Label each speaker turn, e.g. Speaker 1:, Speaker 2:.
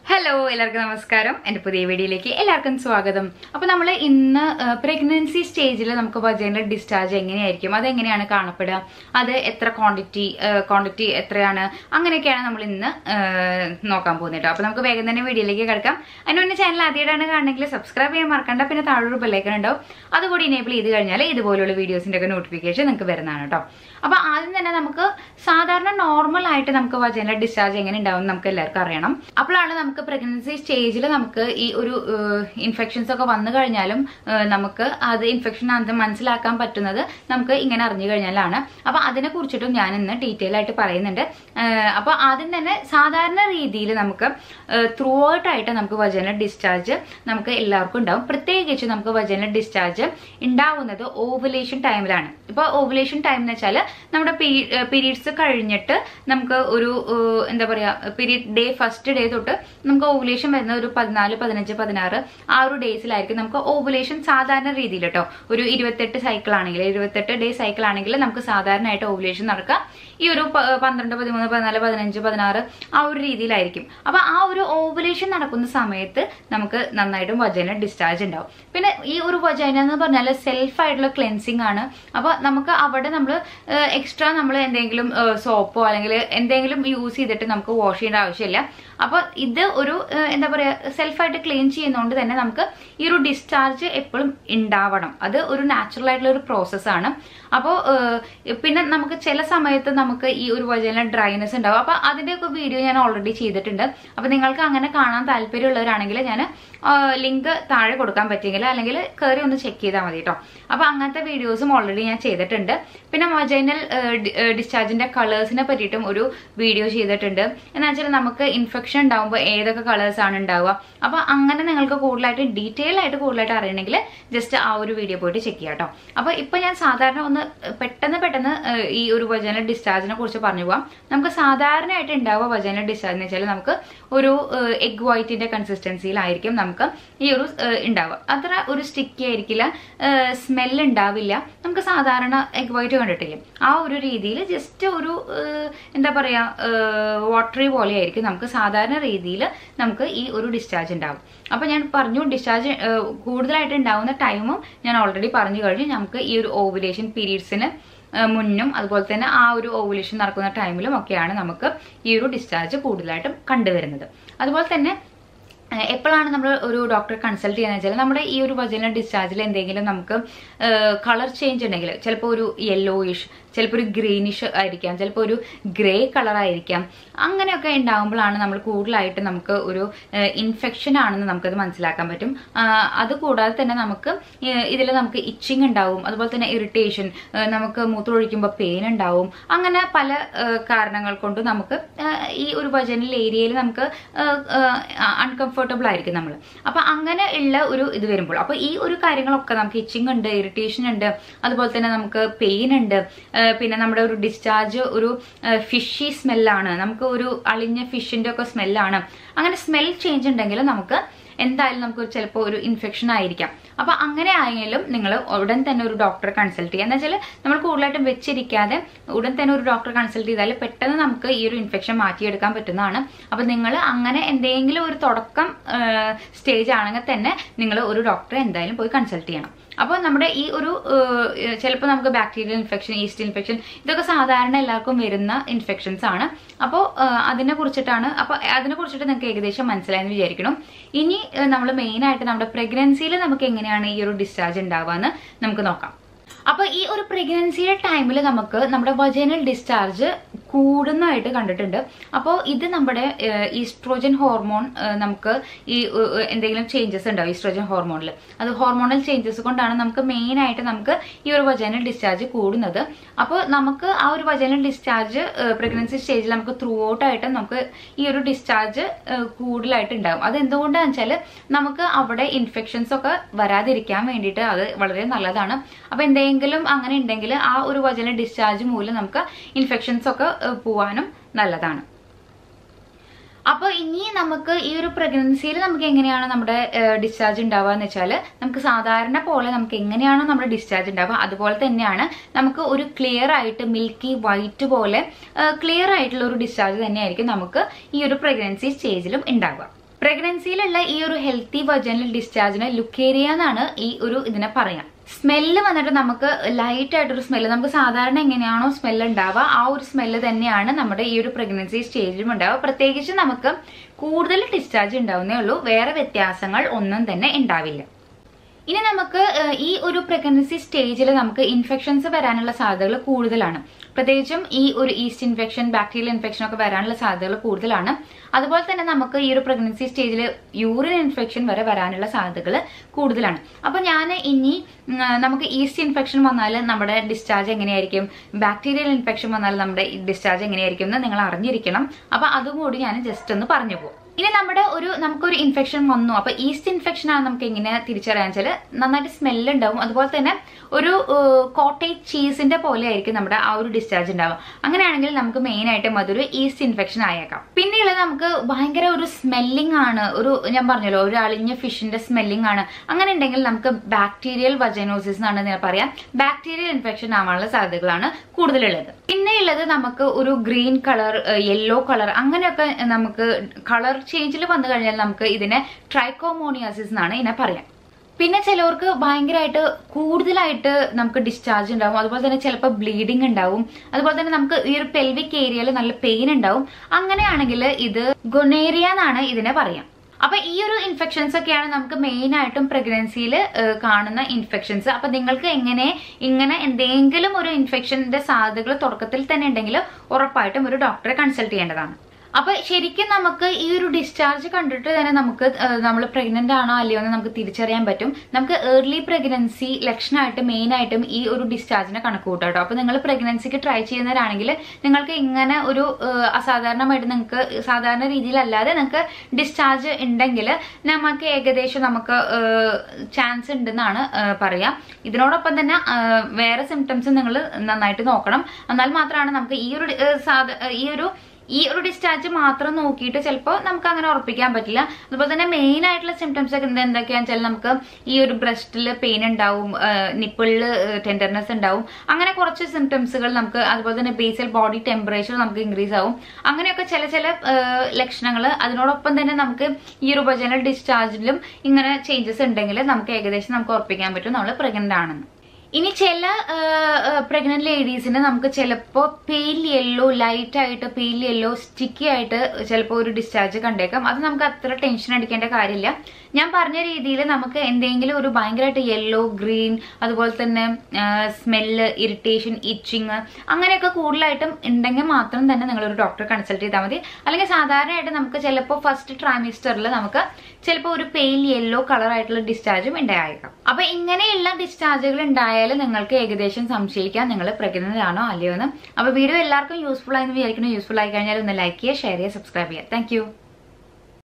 Speaker 1: hello എല്ലാവർക്കും നമസ്കാരം എൻ്റെ പുതിയ വീഡിയോയിലേക്ക് എല്ലാവർക്കും സ്വാഗതം അപ്പോൾ നമ്മൾ ഇന്ന് പ്രഗ്നൻസി സ്റ്റേജിൽ നമുക്ക് വജൈനൽ ഡിസ്ചാർജ് എങ്ങനെയായിരിക്കും അതെങ്ങനെയാണ് കാണപ്പെടുക അത് എത്ര ക്വാണ്ടിറ്റി ക്വാണ്ടിറ്റി എത്രയാണ് അങ്ങനെയൊക്കെയാണ് നമ്മൾ ഇന്ന് ആ, നോക്കാൻ പോകുന്നത് കേട്ടോ അപ്പോൾ നമുക്ക് വേഗം തന്നെ വീഡിയോയിലേക്ക് കിടക്കാം അതിന് മുന്നേ ചാനൽ ആദ്യമായിട്ടാണ് കാണണമെങ്കിൽ സബ്സ്ക്രൈബ് ചെയ്യാൻ മറക്കണ്ട പിന്നെ താഴൊരു ബെല്ലൈക്കൺ ഉണ്ടാവും അതുകൂടി ഇനേബിൾ ചെയ്ത് കഴിഞ്ഞാൽ ഇതുപോലുള്ള വീഡിയോസിൻ്റെ ഒക്കെ നോട്ടിഫിക്കേഷൻ നിങ്ങൾക്ക് വരുന്നതാണ് കേട്ടോ അപ്പോൾ ആദ്യം തന്നെ നമുക്ക് സാധാരണ നോർമൽ ആയിട്ട് നമുക്ക് വജൈനൽ ഡിസ്ചാർജ് എങ്ങനെ ഉണ്ടാവും നമുക്ക് എല്ലാവർക്കും അറിയണം അപ്പോഴാണ് നമുക്ക് പ്രഗ്നൻസി സ്റ്റേജിൽ നമുക്ക് ഈ ഒരു ഇൻഫെക്ഷൻസ് ഒക്കെ വന്നു കഴിഞ്ഞാലും ഏഹ്, നമുക്ക് അത് ഇൻഫെക്ഷൻ ആണെന്ന് മനസ്സിലാക്കാൻ പറ്റുന്നത് നമുക്ക് ഇങ്ങനെ അറിഞ്ഞു കഴിഞ്ഞാലാണ് അപ്പൊ അതിനെ കുറിച്ചിട്ടും ഞാൻ ഇന്ന് ഡീറ്റെയിൽ ആയിട്ട് പറയുന്നുണ്ട് ഏഹ്, അപ്പൊ ആദ്യം തന്നെ സാധാരണ രീതിയിൽ നമുക്ക് ത്രൂ ഔട്ട് ആയിട്ട് നമുക്ക് വജനൽ ഡിസ്ചാർജ് നമുക്ക് എല്ലാവർക്കും ഉണ്ടാവും പ്രത്യേകിച്ച് നമുക്ക് വജനൽ ഡിസ്ചാർജ് ഉണ്ടാവുന്നത് ഓവുലേഷൻ ടൈമിലാണ് ഇപ്പൊ ഓവുലേഷൻ ടൈം എന്ന് വെച്ചാൽ നമ്മുടെ പീരീഡ്സ് കഴിഞ്ഞിട്ട് നമുക്ക് ഒരു ഏഹ്, എന്താ പറയാ പീരീഡ് ഡേ ഫസ്റ്റ് ഡേ തൊട്ട് നമുക്ക് ഓവുലേഷൻ വരുന്ന ഒരു പതിനാല് പതിനഞ്ച് പതിനാറ് ആ ഒരു ഡേയ്സിലായിരിക്കും നമുക്ക് ഓവുലേഷൻ സാധാരണ രീതിയിൽ കേട്ടോ ഒരു ഇരുപത്തെട്ട് സൈക്കിൾ ആണെങ്കിൽ ഇരുപത്തെട്ട് ഡേ സൈക്കിൾ ആണെങ്കിൽ നമുക്ക് സാധാരണയായിട്ട് ഓവുലേഷൻ നടക്കുക ഈ ഒരു പ- പന്ത്രണ്ട് പതിമൂന്ന് പതിനാല് പതിനഞ്ച് പതിനാറ് ആ ഒരു രീതിയിലായിരിക്കും അപ്പൊ ആ ഒരു ഓവുലേഷൻ നടക്കുന്ന സമയത്ത് നമുക്ക് നന്നായിട്ടും വജൈന ഡിസ്ചാർജ് ഉണ്ടാവും പിന്നെ ഈ ഒരു വജൈന എന്ന് പറഞ്ഞാൽ സെൽഫ് ആയിട്ടുള്ള ക്ലെൻസിങ് ആണ് അപ്പൊ നമുക്ക് അവിടെ നമ്മൾ എക്സ്ട്രാ നമ്മൾ എന്തെങ്കിലും സോപ്പോ അല്ലെങ്കിൽ എന്തെങ്കിലും യൂസ് ചെയ്തിട്ട് നമുക്ക് വാഷ് ചെയ്യേണ്ട ആവശ്യമില്ല അപ്പൊ ഇത് ഒരു ഏഹ്, എന്താ പറയാ സെൽഫായിട്ട് ക്ലീൻ ചെയ്യുന്നതുകൊണ്ട് തന്നെ നമുക്ക് ഈ ഒരു ഡിസ്ചാർജ് എപ്പോഴും ഉണ്ടാവണം അത് ഒരു നാച്ചുറൽ ആയിട്ടുള്ള ഒരു പ്രോസസ്സാണ് അപ്പോൾ പിന്നെ നമുക്ക് ചില സമയത്ത് നമുക്ക് ഈ ഒരു വജന ഡ്രൈനെസ് ഉണ്ടാവും അപ്പൊ അതിന്റെയൊക്കെ വീഡിയോ ഞാൻ ഓൾറെഡി ചെയ്തിട്ടുണ്ട് അപ്പൊ നിങ്ങൾക്ക് അങ്ങനെ കാണാൻ താല്പര്യമുള്ളവരാണെങ്കിൽ ഞാൻ ലിങ്ക് താഴെ കൊടുക്കാൻ പറ്റിയെങ്കിൽ അല്ലെങ്കിൽ കയറി ഒന്ന് ചെക്ക് ചെയ്താൽ മതി കേട്ടോ അപ്പൊ അങ്ങനത്തെ വീഡിയോസും ഓൾറെഡി ഞാൻ ചെയ്തിട്ടുണ്ട് പിന്നെ വജൈനൽ ഡിസ്ചാർജിന്റെ കളേഴ്സിനെ പറ്റിയിട്ടും ഒരു വീഡിയോ ചെയ്തിട്ടുണ്ട് എന്ന് വെച്ചാൽ നമുക്ക് ഇൻഫെക്ഷൻ ഉണ്ടാവുമ്പോൾ ഏതൊക്കെ കളേഴ്സ് ആണ് ഉണ്ടാവുക അപ്പൊ അങ്ങനെ നിങ്ങൾക്ക് കൂടുതലായിട്ട് ഡീറ്റെയിൽ ആയിട്ട് കൂടുതലായിട്ട് അറിയണമെങ്കിൽ ജസ്റ്റ് ആ ഒരു വീഡിയോ പോയിട്ട് ചെക്ക് ചെയ്യാം കേട്ടോ അപ്പൊ ഇപ്പൊ ഞാൻ സാധാരണ ഒന്ന് പെട്ടെന്ന് പെട്ടെന്ന് ഏഹ്, ഈ ഒരു വജൈനൽ ഡിസ്ചാർജിനെ കുറിച്ച് പറഞ്ഞു പോവാം നമുക്ക് സാധാരണയായിട്ട് ഉണ്ടാവുക വജൈനൽ ഡിസ്ചാർജ് എന്ന് വെച്ചാൽ നമുക്ക് ഒരു എഗ് വൈറ്റിന്റെ കൺസിസ്റ്റൻസിയിലായിരിക്കും നമുക്ക് ഈ ഒരു ഏഹ്, ഉണ്ടാവുക അത്ര ഒരു സ്റ്റിക്കി ആയിരിക്കില്ല സ്മെൽ ഉണ്ടാവില്ല നമുക്ക് സാധാരണ എഗ് വൈറ്റ് കണ്ടിട്ടില്ലേ ആ ഒരു രീതിയിൽ ജസ്റ്റ് ഒരു ഏഹ്, എന്താ പറയാ വാട്ടറി പോലെ ആയിരിക്കും നമുക്ക് സാധാരണ രീതിയിൽ നമുക്ക് ഈ ഒരു ഡിസ്ചാർജ് ഉണ്ടാവും അപ്പൊ ഞാൻ പറഞ്ഞു ഡിസ്ചാർജ് കൂടുതലായിട്ട് ഉണ്ടാവുന്ന ടൈമും ഞാൻ ഓൾറെഡി പറഞ്ഞു കഴിഞ്ഞു നമുക്ക് ഈ ഒരു ഓവുലേഷൻ പീരീഡ്സിന് മുന്നും അതുപോലെ തന്നെ ആ ഒരു ഓവുലേഷൻ നടക്കുന്ന ടൈമിലും ഒക്കെയാണ് നമുക്ക് ഈ ഒരു ഡിസ്ചാർജ് കൂടുതലായിട്ടും കണ്ടുവരുന്നത് അതുപോലെ തന്നെ ഏഹ് എപ്പോഴാണ് നമ്മൾ ഒരു ഡോക്ടറെ കൺസൾട്ട് ചെയ്യുന്നത് വെച്ചാൽ നമ്മുടെ ഈ ഒരു വജനൽ ഡിസ്ചാർജിൽ എന്തെങ്കിലും നമുക്ക് കളർ ചേഞ്ച് ഉണ്ടെങ്കിൽ ചിലപ്പോൾ ഒരു യെല്ലോയിഷ് ചിലപ്പോൾ ഒരു ഗ്രീനിഷ് ആയിരിക്കാം ചിലപ്പോൾ ഒരു ഗ്രേ കളർ ആയിരിക്കാം അങ്ങനെയൊക്കെ ഉണ്ടാകുമ്പോഴാണ് നമ്മൾ കൂടുതലായിട്ട് നമുക്ക് ഒരു ഇൻഫെക്ഷൻ ആണെന്ന് നമുക്കത് മനസ്സിലാക്കാൻ പറ്റും ആഹ് അത് കൂടാതെ തന്നെ നമുക്ക് ഇതിൽ നമുക്ക് ഇച്ചിങ് ഉണ്ടാവും അതുപോലെ തന്നെ ഇറിറ്റേഷൻ നമുക്ക് മൂത്രമൊഴിക്കുമ്പോൾ പെയിൻ ഉണ്ടാവും അങ്ങനെ പല ഏഹ് കാരണങ്ങൾ കൊണ്ട് നമുക്ക് ഏഹ് ഈ ഒരു വജനൽ ഏരിയയിൽ നമുക്ക് അൺകംഫർട്ടബിൾ ആയിരിക്കും നമ്മൾ അപ്പൊ അങ്ങനെ ഉള്ള ഒരു ഇത് വരുമ്പോൾ അപ്പൊ ഈ ഒരു കാര്യങ്ങളൊക്കെ നമുക്ക് ഇച്ചിങ് ഉണ്ട് ഇറിറ്റേഷൻ ഉണ്ട് അതുപോലെ തന്നെ നമുക്ക് പെയിൻ ഉണ്ട് ഏഹ് പിന്നെ നമ്മുടെ ഒരു ഡിസ്ചാർജ് ഒരു ഫിഷി സ്മെല്ലാണ് നമുക്ക് ഒരു അളിഞ്ഞ ഫിഷിന്റെ ഒക്കെ സ്മെല്ലാണ് അങ്ങനെ സ്മെൽ ചേഞ്ച് ഉണ്ടെങ്കിൽ നമുക്ക് എന്തായാലും നമുക്ക് ചിലപ്പോൾ ഒരു ഇൻഫെക്ഷൻ ആയിരിക്കാം അപ്പൊ അങ്ങനെ ആയാലും നിങ്ങൾ ഉടൻ തന്നെ ഒരു ഡോക്ടറെ കൺസൾട്ട് ചെയ്യുക എന്ന് വെച്ചാൽ നമ്മൾ കൂടുതലായിട്ടും വെച്ചിരിക്കാതെ ഉടൻ തന്നെ ഒരു ഡോക്ടറെ കൺസൾട്ട് ചെയ്താൽ പെട്ടെന്ന് നമുക്ക് ഈ ഒരു ഇൻഫെക്ഷൻ മാറ്റിയെടുക്കാൻ പറ്റുന്നതാണ് അപ്പൊ നിങ്ങൾ അങ്ങനെ എന്തെങ്കിലും ഒരു തുടക്കം സ്റ്റേജ് ആണെങ്കിൽ തന്നെ നിങ്ങൾ ഒരു ഡോക്ടറെ എന്തായാലും പോയി കൺസൾട്ട് ചെയ്യണം അപ്പോൾ നമ്മുടെ ഈ ഒരു ചിലപ്പോൾ നമുക്ക് ബാക്ടീരിയൽ ഇൻഫെക്ഷൻ ഈസ്റ്റ് ഇൻഫെക്ഷൻ ഇതൊക്കെ സാധാരണ എല്ലാവർക്കും വരുന്ന ഇൻഫെക്ഷൻസ് ആണ് അപ്പോൾ അതിനെ കുറിച്ചിട്ടാണ് അപ്പോൾ അതിനെ കുറിച്ചിട്ട് നിങ്ങൾക്ക് ഏകദേശം മനസ്സിലായെന്ന് വിചാരിക്കണം ഇനി നമ്മൾ മെയിൻ ആയിട്ട് നമ്മുടെ പ്രഗ്നൻസിയിൽ നമുക്ക് എങ്ങനെയാണ് ഈ ഒരു ഡിസ്ചാർജ് ഉണ്ടാവുക എന്ന് നമുക്ക് നോക്കാം അപ്പൊ ഈ ഒരു പ്രഗ്നൻസിയുടെ ടൈമിൽ നമുക്ക് നമ്മുടെ വജനൽ ഡിസ്ചാർജ് കൂടുന്നതായിട്ട് കണ്ടിട്ടുണ്ട് അപ്പോൾ ഇത് നമ്മുടെ ഈസ്ട്രോജൻ ഹോർമോൺ നമുക്ക് ഈ ഏഹ്, ഏഹ്, എന്തെങ്കിലും ചേഞ്ചസ് ഉണ്ടാവും ഈസ്ട്രോജൻ ഹോർമോണിൽ അത് ഹോർമോണൽ ചേഞ്ചസ് കൊണ്ടാണ് നമുക്ക് മെയിൻ ആയിട്ട് നമുക്ക് ഈ ഒരു വജനൽ ഡിസ്ചാർജ് കൂടുന്നത് അപ്പോൾ നമുക്ക് ആ ഒരു വജനൽ ഡിസ്ചാർജ് പ്രഗ്നൻസി സ്റ്റേജിൽ നമുക്ക് ത്രൂ ഔട്ട് ആയിട്ട് നമുക്ക് ഈ ഒരു ഡിസ്ചാർജ് കൂടുതലായിട്ട് ഉണ്ടാകും അത് എന്തുകൊണ്ടാണെന്ന് വെച്ചാൽ നമുക്ക് അവിടെ ഇൻഫെക്ഷൻസ് ഒക്കെ വരാതിരിക്കാൻ വേണ്ടിയിട്ട് അത് വളരെ നല്ലതാണ് അപ്പൊ എന്തെങ്കിലും അങ്ങനെ ഉണ്ടെങ്കിൽ ആ ഒരു വചന ഡിസ്ചാർജ് മൂലം നമുക്ക് ഇൻഫെക്ഷൻസ് ഒക്കെ ഏഹ്, പോവാനും നല്ലതാണ് അപ്പോൾ ഇനി നമുക്ക് ഈ ഒരു പ്രഗ്നൻസിയിൽ നമുക്ക് എങ്ങനെയാണ് നമ്മുടെ ഡിസ്ചാർജ് ഉണ്ടാവുക എന്ന് വെച്ചാൽ നമുക്ക് സാധാരണ പോലെ നമുക്ക് എങ്ങനെയാണോ നമ്മുടെ ഡിസ്ചാർജ് ഉണ്ടാവുക അതുപോലെ തന്നെയാണ് നമുക്ക് ഒരു ക്ലിയർ ആയിട്ട് മിൽക്കി വൈറ്റ് പോലെ ക്ലിയർ ആയിട്ടുള്ള ഒരു ഡിസ്ചാർജ് തന്നെയായിരിക്കും നമുക്ക് ഈ ഒരു പ്രഗ്നൻസി സ്റ്റേജിലും ഉണ്ടാവുക പ്രഗ്നൻസിയിലുള്ള ഈ ഒരു ഹെൽത്തി വജനൽ ഡിസ്ചാർജിനെ ലുക്കേരിയ എന്നാണ് ഈ ഒരു ഇതിനെ പറയാം സ്മെല്ല് വന്നിട്ട് നമുക്ക് ലൈറ്റ് ആയിട്ടൊരു സ്മെല്ല് നമുക്ക് സാധാരണ എങ്ങനെയാണോ സ്മെല്ല് ഉണ്ടാവുക ആ ഒരു സ്മെല്ല് തന്നെയാണ് നമ്മുടെ ഈ ഒരു പ്രഗ്നൻസി സ്റ്റേജിലും ഉണ്ടാവുക പ്രത്യേകിച്ച് നമുക്ക് കൂടുതൽ ഡിസ്ചാർജ് ഉണ്ടാവുന്നേ ഉള്ളൂ വേറെ വ്യത്യാസങ്ങൾ ഒന്നും തന്നെ ഉണ്ടാവില്ല ഇനി നമുക്ക് ഏഹ്, ഈ ഒരു പ്രഗ്നൻസി സ്റ്റേജിൽ നമുക്ക് ഇൻഫെക്ഷൻസ് വരാനുള്ള സാധ്യതകൾ കൂടുതലാണ് പ്രത്യേകിച്ചും ഈ ഒരു ഈസ്റ്റ് ഇൻഫെക്ഷൻ ബാക്ടീരിയൽ ഇൻഫെക്ഷൻ ഒക്കെ വരാനുള്ള സാധ്യതകൾ കൂടുതലാണ് അതുപോലെ തന്നെ നമുക്ക് ഈ ഒരു പ്രഗ്നൻസി സ്റ്റേജിൽ യൂറിൻ ഇൻഫെക്ഷൻ വരെ വരാനുള്ള സാധ്യതകൾ കൂടുതലാണ് അപ്പൊ ഞാൻ ഇനി ഉം, നമുക്ക് ഈസ്റ്റ് ഇൻഫെക്ഷൻ വന്നാൽ നമ്മുടെ ഡിസ്ചാർജ് എങ്ങനെയായിരിക്കും ബാക്ടീരിയൽ ഇൻഫെക്ഷൻ വന്നാൽ നമ്മുടെ ഡിസ്ചാർജ് എങ്ങനെയായിരിക്കും എന്ന് നിങ്ങൾ അറിഞ്ഞിരിക്കണം അപ്പൊ അതും കൂടി ഞാൻ ജസ്റ്റ് ഒന്ന് പറഞ്ഞു പോകും ഇനി നമ്മുടെ ഒരു നമുക്കൊരു ഇൻഫെക്ഷൻ വന്നു അപ്പൊ ഈസ്റ്റ് ഇൻഫെക്ഷൻ ആണ് നമുക്ക് എങ്ങനെ തിരിച്ചറിയാൻ വെച്ചാൽ നന്നായിട്ട് സ്മെല്ല് ഉണ്ടാവും അതുപോലെ തന്നെ ഒരു കോട്ടേജ് ചീസിന്റെ പോലെ ആയിരിക്കും നമ്മുടെ ആ ഒരു ഡിസ്ചാർജ് ഉണ്ടാവുക അങ്ങനെയാണെങ്കിൽ നമുക്ക് മെയിൻ ആയിട്ടും അതൊരു ഈസ്റ്റ് ഇൻഫെക്ഷൻ ആയേക്കാം പിന്നെയുള്ളത് നമുക്ക് ഭയങ്കര ഒരു സ്മെല്ലിംഗ് ആണ് ഒരു ഞാൻ പറഞ്ഞല്ലോ ഒരു അളിഞ്ഞ ഫിഷിന്റെ സ്മെല്ലിംഗ് ആണ് അങ്ങനെ ഉണ്ടെങ്കിൽ നമുക്ക് ബാക്ടീരിയൽ വജനോസിസ് എന്നാണ് ഞാൻ പറയാം ബാക്ടീരിയൽ ഇൻഫെക്ഷൻ ആവാനുള്ള സാധ്യതകളാണ് കൂടുതലുള്ളത് പിന്നെ ഉള്ളത് നമുക്ക് ഒരു ഗ്രീൻ കളർ യെല്ലോ കളർ അങ്ങനെയൊക്കെ നമുക്ക് കളർ ചേഞ്ചിൽ വന്നു കഴിഞ്ഞാൽ നമുക്ക് ഇതിനെ ട്രൈക്കോമോണിയാസിസ് എന്നാണ് ഇതിനെ പറയാം പിന്നെ ചിലവർക്ക് ഭയങ്കരമായിട്ട് കൂടുതലായിട്ട് നമുക്ക് ഡിസ്ചാർജ് ഉണ്ടാവും അതുപോലെ തന്നെ ചിലപ്പോൾ ബ്ലീഡിങ് ഉണ്ടാവും അതുപോലെ തന്നെ നമുക്ക് ഈ ഒരു പെൽവിക് ഏരിയയിൽ നല്ല പെയിൻ ഉണ്ടാവും അങ്ങനെയാണെങ്കിൽ ഇത് ഗൊണേറിയ എന്നാണ് ഇതിനെ പറയാം അപ്പൊ ഈ ഒരു ഇൻഫെക്ഷൻസ് ഒക്കെയാണ് നമുക്ക് മെയിൻ ആയിട്ടും പ്രഗ്നൻസിയിൽ കാണുന്ന ഇൻഫെക്ഷൻസ് അപ്പൊ നിങ്ങൾക്ക് എങ്ങനെ ഇങ്ങനെ എന്തെങ്കിലും ഒരു ഇൻഫെക്ഷന്റെ സാധ്യതകൾ തുടക്കത്തിൽ തന്നെ ഉണ്ടെങ്കിൽ ഉറപ്പായിട്ടും ഒരു ഡോക്ടറെ കൺസൾട്ട് ചെയ്യേണ്ടതാണ് അപ്പൊ ശരിക്കും നമുക്ക് ഈ ഒരു ഡിസ്ചാർജ് കണ്ടിട്ട് തന്നെ നമുക്ക് നമ്മൾ പ്രഗ്നന്റ് ആണോ അല്ലയോ എന്ന് നമുക്ക് തിരിച്ചറിയാൻ പറ്റും നമുക്ക് ഏർലി പ്രഗ്നൻസി ലക്ഷണമായിട്ട് മെയിൻ ആയിട്ടും ഈ ഒരു ഡിസ്ചാർജിനെ കണക്ക് കൂട്ടാം കേട്ടോ അപ്പൊ നിങ്ങൾ പ്രഗ്നൻസിക്ക് ട്രൈ ചെയ്യുന്നവരാണെങ്കിൽ നിങ്ങൾക്ക് ഇങ്ങനെ ഒരു ഏഹ്, അസാധാരണമായിട്ട് നിങ്ങൾക്ക് സാധാരണ രീതിയിലല്ലാതെ നിങ്ങൾക്ക് ഡിസ്ചാർജ് ഉണ്ടെങ്കിൽ നമുക്ക് ഏകദേശം നമുക്ക് ചാൻസ് ഉണ്ടെന്നാണ് ഏഹ്, പറയാം ഇതിനോടൊപ്പം തന്നെ ഏഹ്, വേറെ സിംറ്റംസ് നിങ്ങൾ നന്നായിട്ട് നോക്കണം എന്നാൽ മാത്രമാണ് നമുക്ക് ഈ ഒരു ഏഹ്, സാധ- ഏഹ്, ഈ ഒരു ഈ ഒരു ഡിസ്ചാർജ് മാത്രം നോക്കിയിട്ട് ചിലപ്പോൾ നമുക്ക് അങ്ങനെ ഉറപ്പിക്കാൻ പറ്റില്ല അതുപോലെ തന്നെ മെയിൻ ആയിട്ടുള്ള സിംറ്റംസ് ഒക്കെ എന്ത് എന്തൊക്കെയാണെന്ന് വെച്ചാൽ നമുക്ക് ഈ ഒരു ബ്രസ്റ്റിൽ പെയിൻ ഉണ്ടാവും നിപ്പിളിൽ ടെൻഡർനെസ് ഉണ്ടാവും അങ്ങനെ കുറച്ച് സിംറ്റംസുകൾ നമുക്ക് അതുപോലെ തന്നെ ബേസൽ ബോഡി ടെമ്പറേച്ചർ നമുക്ക് ഇൻക്രീസ് ആവും അങ്ങനെയൊക്കെ ചില ചില ലക്ഷണങ്ങൾ അതിനോടൊപ്പം തന്നെ നമുക്ക് ഈ ഒരു ഉപജനൽ ഡിസ്ചാർജിലും ഇങ്ങനെ ചേഞ്ചസ് ഉണ്ടെങ്കിൽ നമുക്ക് ഏകദേശം നമുക്ക് ഉറപ്പിക്കാൻ പറ്റും നമ്മൾ പ്രഗ്നന്റ് ആണെന്ന് ഇനി ചില പ്രഗ്നന്റ് ലേഡീസിന് നമുക്ക് ചിലപ്പോൾ പെയിൽ യെല്ലോ ലൈറ്റ് ആയിട്ട് പെയിൽ യെല്ലോ സ്റ്റിക്കി ആയിട്ട് ചിലപ്പോൾ ഒരു ഡിസ്ചാർജ് കണ്ടേക്കാം അത് നമുക്ക് അത്ര ടെൻഷൻ അടിക്കേണ്ട കാര്യമില്ല ഞാൻ പറഞ്ഞ രീതിയിൽ നമുക്ക് എന്തെങ്കിലും ഒരു ഭയങ്കരമായിട്ട് യെല്ലോ ഗ്രീൻ അതുപോലെ തന്നെ സ്മെല്ല് ഇറിറ്റേഷൻ ഇച്ചിങ് അങ്ങനെയൊക്കെ കൂടുതലായിട്ടും ഉണ്ടെങ്കിൽ മാത്രം തന്നെ നിങ്ങൾ ഒരു ഡോക്ടറെ കൺസൾട്ട് ചെയ്താൽ മതി അല്ലെങ്കിൽ സാധാരണയായിട്ട് നമുക്ക് ചിലപ്പോൾ ഫസ്റ്റ് ട്രൈമിസ്റ്ററിൽ നമുക്ക് ചിലപ്പോൾ ഒരു പെയിൽ യെല്ലോ കളർ ആയിട്ടുള്ള ഡിസ്ചാർജും ഉണ്ടായേക്കാം അപ്പൊ ഇങ്ങനെയുള്ള ഡിസ്ചാർജുകൾ ഉണ്ടായാലും നിങ്ങൾക്ക് ഏകദേശം സംശയിക്കാം നിങ്ങൾ പ്രഗ്നന്റ് ആണോ അല്ലയോ എന്ന് അപ്പൊ വീഡിയോ എല്ലാവർക്കും യൂസ്ഫുൾ ആയെന്ന് വിചാരിക്കുന്നു യൂസ്ഫുൾ ആയി കഴിഞ്ഞാൽ ഒന്ന് ലൈക്ക് ചെയ്യുക ഷെയർ ചെയ്യുക സബ്സ്ക്രൈബ് ചെയ്യുക താങ്ക്